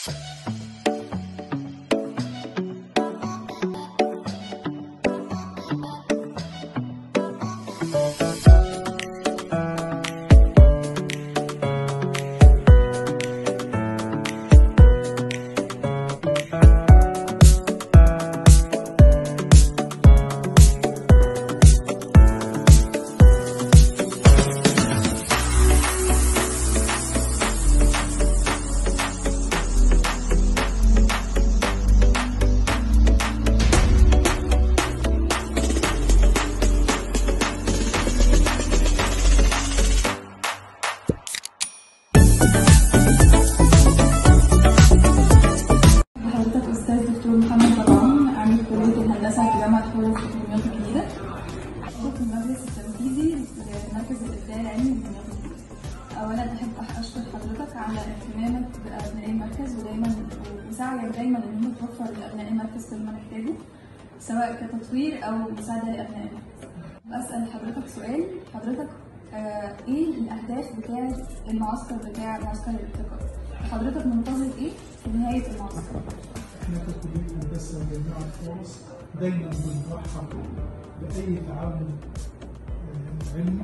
حضرتك أستاذ دكتور محمد طبعا عميد كلية الهندسة في جامعة حورس في دمياط الجديدة. عضو في المجلس التنفيذي لمركز الإبداع العلمي في دمياط الجديدة. أولا أحب أشكر حضرتك على اهتمامك بأبناء المركز ودايما وسعيك دايما إن هم توفر لأبناء المركز كل ما نحتاجه سواء كتطوير أو مساعدة لأبناء المركز. أسأل حضرتك سؤال حضرتك آه إيه الأهداف بتاعة المعسكر بتاع معسكر الابتكار؟ حضرتك منتظر إيه في نهاية المعسكر؟ احنا ككلية هندسة جامعة فرنسا دايما بنرحب بأي تعاون آه، علمي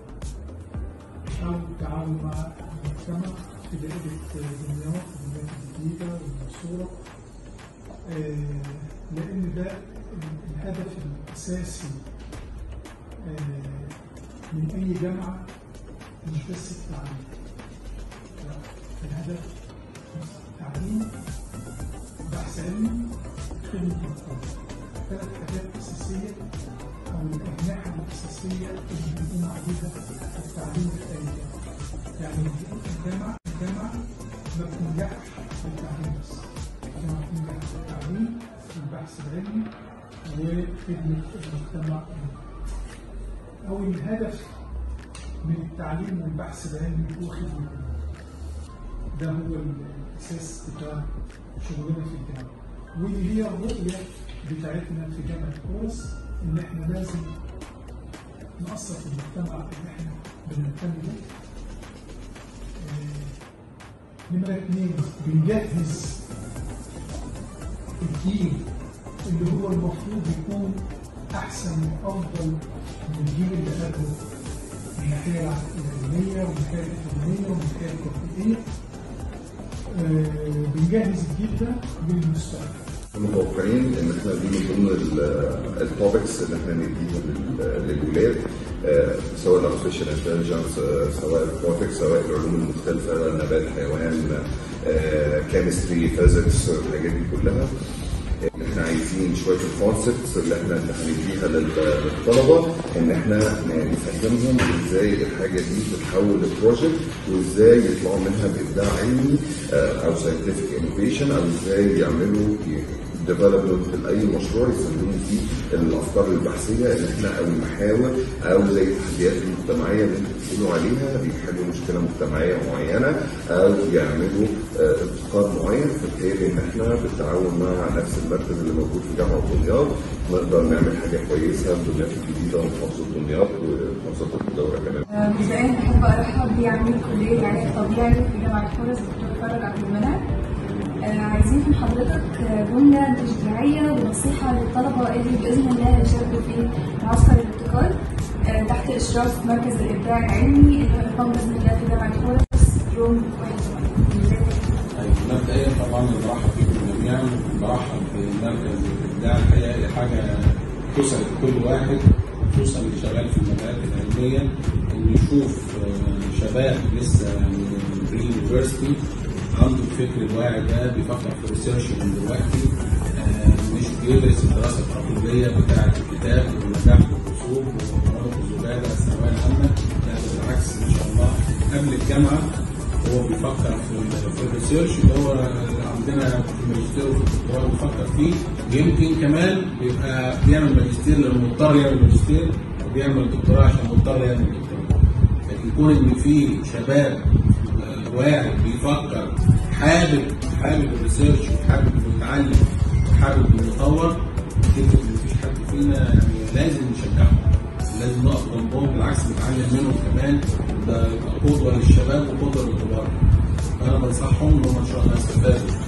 أو تعاون مع المجتمع في دائرة آه، دمياط دمياط الجديدة والمنصورة آه، لأن ده الهدف الأساسي آه، من أي جامعة مش بس التعليم لا، الهدف التعليم بحث علمي خدمة مجتمع ثلاث حاجات أساسية أو الأجنحة الأساسية اللي بنقوم عليها في التعليم في أي جامعة يعني الجامعة الجامعة ما بتنجحش في التعليم بس الجامعة بتنجح في التعليم والبحث العلمي وخدمة المجتمع أو الهدف من التعليم والبحث العلمي هو خدمة المجتمع ده هو الاساس بتاع شغلنا في الجامعه ودي هي الرؤيه بتاعتنا في جامعه كورس ان احنا لازم نأثر في المجتمع اللي احنا بننتمي له آه، نمرة اتنين بنجهز الجيل اللي هو المفروض يكون أحسن وأفضل من الجيل اللي قبله من الناحية العلمية ومن الناحية الأكاديمية ومن الناحية التطبيقية آه، بنجهز الجيل ده للمستقبل متوقعين ان احنا دي من ضمن التوبكس اللي احنا نديها لل- للولاد آه، سواء الارتفيشال انتليجنس سواء الروبوتكس سواء العلوم المختلفه نبات حيوان كيمستري فيزيكس الحاجات دي كلها احنا عايزين شويه الكونسبتس اللي احنا هنديها لل- للطلبه ان احنا نفهمهم ازاي الحاجه دي بتتحول لبروجكت وازاي يطلعوا منها بابداع علمي آه، او ساينتفك انوفيشن او ازاي يعملوا ديفلوبمنت لاي مشروع يستخدموا فيه الافكار البحثيه اللي احنا او المحاور او زي التحديات المجتمعيه اللي انتوا بتقولوا عليها بيحلوا مشكله مجتمعيه معينه او يعملوا آه، ابتكار معين فبالتالي ان احنا بالتعاون مع نفس المركز اللي موجود في جامعه دمياط نقدر نعمل حاجه كويسه في دمياط الجديده ومحافظه دمياط ومحافظه الدوله كمان. بداية أحب أرحب بعميد كلية العلاج الطبيعي في جامعة حورس دكتور فرج عبد المنعم. آه، عايزين من حضرتك آه، جملة تشجيعية ونصيحة للطلبة اللي بإذن الله هيشاركوا في معسكر الابتكار آه، تحت إشراف مركز الإبداع العلمي اللي هيقام بإذن الله في جامعة حورس يوم 21 طيب مبدئيا طبعا برحب بكم جميعا برحب بمركز الابداع الحقيقه هي حاجه تسعد كل واحد خصوصا اللي شغال في المجالات العلميه انه يشوف آه، شباب لسه يعني بري يونيفرستي عنده الفكر الواعي ده بيفكر في ريسيرش من دلوقتي آه، مش بيدرس الدراسه التقليديه بتاعه الكتاب والنجاح والرسوب ومرض الزباله الثانويه العامه لا بالعكس ان شاء الله قبل الجامعه هو بيفكر في ال- في الريسيرش اللي هو عندنا في الماجستير وفي الدكتوراه بيفكر فيه يمكن كمان بيبقى بيعمل ماجستير لانه مضطر يعمل ماجستير وبيعمل دكتوراه عشان مضطر يعمل دكتوراه لكن يكون ان في شباب آه، واعي بيفكر حابب حابب الريسيرش وحابب انه يتعلم وحابب انه يطور اكيد ان مفيش حد فينا يعني لازم نشجعهم لازم نقف جنبهم بالعكس نتعلم منهم كمان ده يبقى قدوه للشباب وقدوه للكبار فانا بنصحهم ان هم ان شاء الله يستفادوا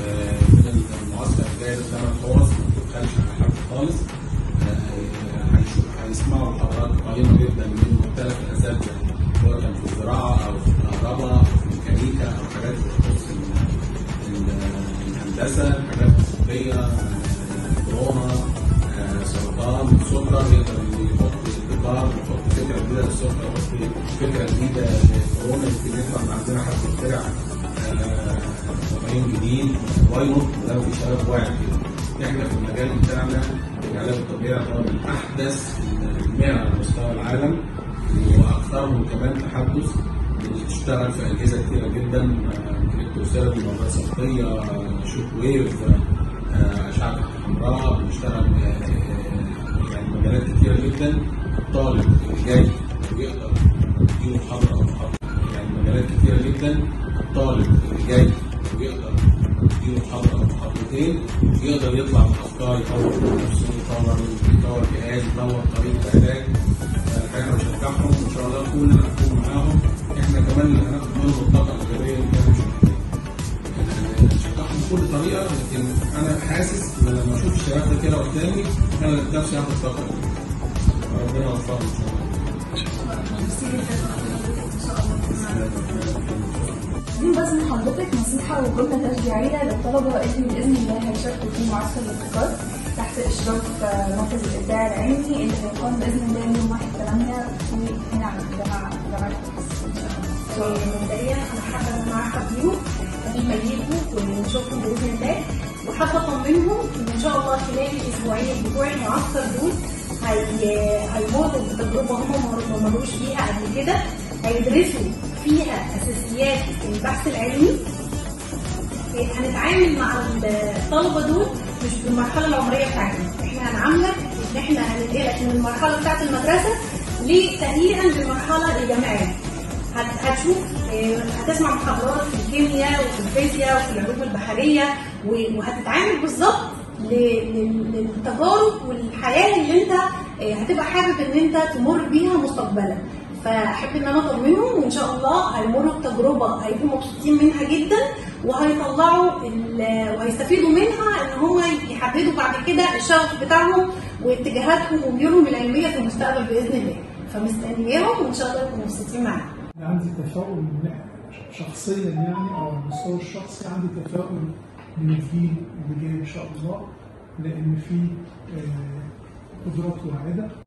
آه، من المعسكر الجاي ثمان فرص ما تبخلش على حد خالص آه، هيشوف- هيسمعوا محاضرات قيمه جدا من مختلف الاساتذه سواء كان في الزراعه او في الكهرباء او في الميكانيكا او حاجات تخص ال- ال- الهندسه حاجات طبيه آه، كورونا آه، سرطان سكر يقدر يحط ابتكار يحط فكره جديده للسكر يحط فكره جديده للكورونا يمكن يطلع عندنا حد يخترع آه، تطعيم جديد واي نوت لو في شباب واعي كده احنا في المجال بتاعنا العلاج الطبيعي يعتبر من احدث المهن على مستوى العالم واكثرهم كمان تحدث بنشتغل في اجهزه كتيره جدا الكتروثيرابي مواد صوتيه شوك ويف آه، اشعه حمراء بنشتغل آه، آه، يعني مجالات كتيره جدا الطالب اللي جاي ويقدر يديله محاضره او محاضره يعني مجالات كتيره جدا الطالب اللي جاي ويقدر يديله محاضره او محاضرتين يقدر يطلع بافكار يطور من نفسه يطور يطور جهاز يطور طريقه علاج آه، احنا بنشجعهم وان شاء الله كلنا هنكون معاهم احنا كمان اللي هناخد منهم الطاقه الايجابيه اللي كانوا مش بشجعهم بكل طريقه لكن انا حاسس ان لما اشوف الشباب ده كده قدامي انا ذات نفسي هاخد الطاقه دي ربنا يوفقهم ان شاء الله عايزين بس من حضرتك نصيحة وجملة تشجيعية للطلبة اللي بإذن الله هيشاركوا في معسكر الابتكار تحت إشراف آه، مركز الإبداع العلمي اللي هيقام بإذن الله يوم 1 8 في هنا عند الجامعة جامعة القدس إن شاء الله. مبدئيا انا حابه ان انا ارحب بيهم قبل ما يجوا ونشوفهم باذن الله وحابه اطمنهم ان ان شاء الله خلال الاسبوعين بتوع المعسكر دول هي هيمروا بتجربه هم ما- ما مروش فيها قبل كده هيدرسوا فيها اساسيات البحث العلمي هنتعامل مع الطلبه دول مش بالمرحله العمريه بتاعتهم احنا هنعاملك ان احنا هننقلك من المرحله بتاعت المدرسه لتهيئا للمرحله الجامعيه هت- هتشوف آه، هتسمع محاضرات في الكيمياء وفي الفيزياء وفي العلوم البحريه و- وهتتعامل بالظبط ل- لل- للتجارب والحياه اللي انت آه، هتبقى حابب ان انت تمر بيها مستقبلا فاحب ان انا اطمنهم وان شاء الله هيمروا بتجربه هيكونوا مبسوطين منها جدا وهيطلعوا ال- وهيستفيدوا منها ان هم يحددوا بعد كده الشغف بتاعهم واتجاهاتهم وميولهم العلميه في المستقبل باذن الله فمستنياهم وان شاء الله يكونوا مبسوطين معانا عندي تفاؤل من- شخصيا يعني او على المستوى الشخصي عندي تفاؤل من الجيل اللي جاي ان شاء الله لان في آه، قدرات واعده